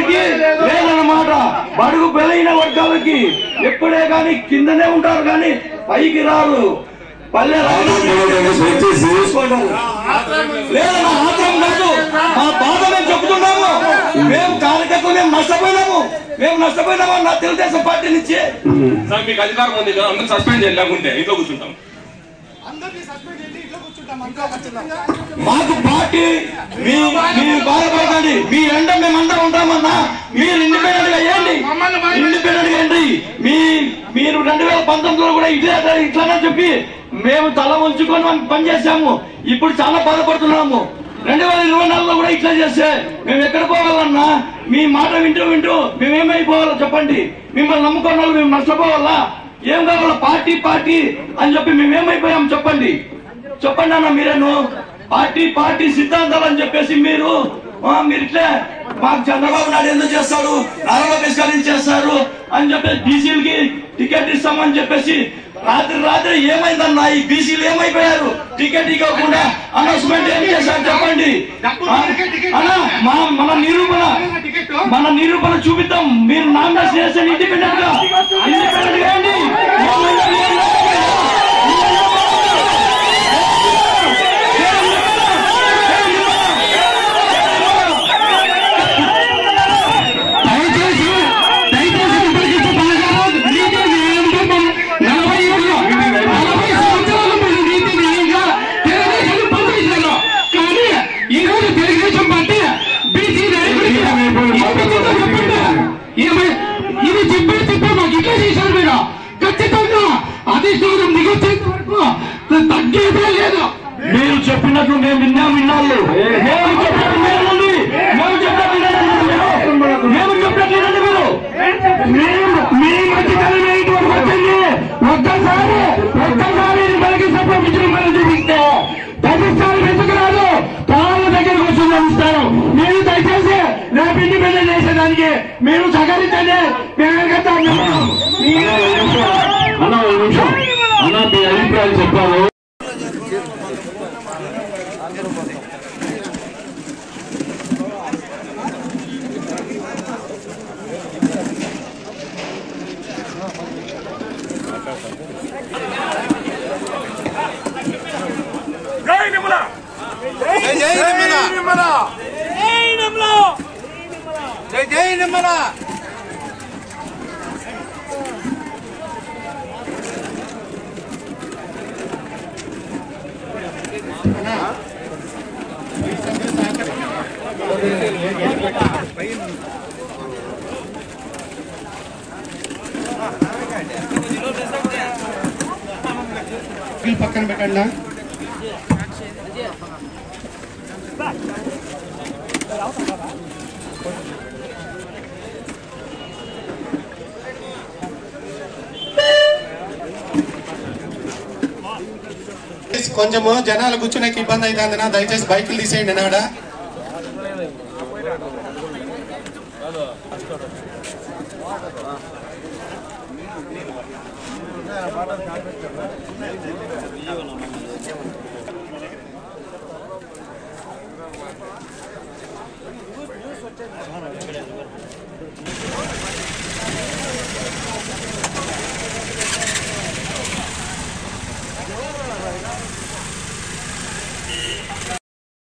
వర్గాలకి లేదన్నమాట బడుగు బలైన వర్గాలకి ఎప్పుడే గాని కిందనే ఉంటారు కానీ పైకి రారు పల్లె లేదన్నా ఆత్రం కాదు మా బాధ మేము చెప్తున్నాము మేము కార్యకర్తలు మేము నష్టపోయినాము మేము నష్టపోయినాము నా తెలుగుదేశం పార్టీ నుంచి సార్ మీకు అధికారం ఉంది కదా అందరూ సస్పెండ్ చేయాలి లేకుంటే ఇంట్లో కూర్చుంటాం మాకు పార్టీ మీ మీరు బాధపడకండి మీ ఎండ మేమందరం ఉంటామన్నా మీరు ఇండిపెండెంట్ గా వేయండి ఇండిపెండెంట్ గా వేయండి మీ మీరు రెండు వేల పంతొమ్మిదిలో కూడా ఇట్లా ఇట్లానే చెప్పి మేము తల ఉంచుకొని మనం పనిచేసాము ఇప్పుడు చాలా బాధపడుతున్నాము రెండు వేల ఇరవై నాలుగులో కూడా ఇట్లా చేస్తే మేము ఎక్కడ పోవాలన్నా మీ మాట వింటూ వింటూ మేమేమైపోవాలో చెప్పండి మిమ్మల్ని నమ్ముకున్న వాళ్ళు మేము నష్టపోవాలా ఏం కావాలా పార్టీ పార్టీ అని చెప్పి మేమేమైపోయాం చెప్పండి చెప్పండి అన్న మీరేను పార్టీ పార్టీ సిద్ధాంతాలు అని చెప్పేసి మీరు ఆ, మీరు ఇట్లే మాకు చంద్రబాబు నాయుడు ఎందుకు చేస్తాడు నారా లోకేష్ గారు ఎందుకు చేస్తారు అని చెప్పేసి బీసీలకి టికెట్ ఇస్తామని చెప్పేసి రాత్రి రాత్రి ఏమైందన్నా ఈ బీసీలు ఏమైపోయారు టికెట్ ఇవ్వకుండా అనౌన్స్మెంట్ ఏం చేశారు చెప్పండి ఆ, అన్న మన మన నిరూపణ మన నిరూపణ చూపిద్దాం మీరు నామినేషన్ చేస్తే ఇండిపెండెంట్ గా ఇండిపెండెంట్ గా ఏంటి దయచేసి దయచేసి ఇప్పటికి బాగా నీతి న్యాయంతో నలభై ఏళ్ళు నలభై సంవత్సరాల మీరు నీతి న్యాయంగా తెలుగుదేశం పంపించారు కానీ ఈ రోజు తెలుగుదేశం పార్టీ బీసీ నాయకుడికి ఇప్పటికీ చెప్పండి ఏమై ఇది చెప్పే చెప్పే మాకు ఇట్లా చేశారు మీరు ఖచ్చితంగా అధిష్టానం దిగొచ్చేంత వరకు తగ్గేదే లేదు మీరు చెప్పినట్లు మేము విన్నాం విన్నాళ్ళు మేము చెప్పినట్టు వినండి మేము చెప్పినట్టు వినండి మీరు మేము చెప్పినట్టు వినండి మీరు మేము మీ మధ్యకాలం ఇటువంటి వచ్చింది ఒక్కసారి ఒక్కసారి మనకి సంప్రదించిన మనం చూపిస్తే ప్రతిసారి ఎందుకు రాదు పాల దగ్గర కూర్చొని ఇస్తాను మీరు దయచేసి రేపు ఇండిపెండెంట్ చేసేదానికి మీరు సహకరించండి మేము వెనకట్టాం. మీరు- అన్న ఒక నిమిషం అన్న మీ అభిప్రాయం చెప్పాలి పక్కన పెట్టండి కొంచెము జనాలు కూర్చునేకి ఇబ్బంది అవుతుందినా దయచేసి బైకులు తీసేయండి నాడ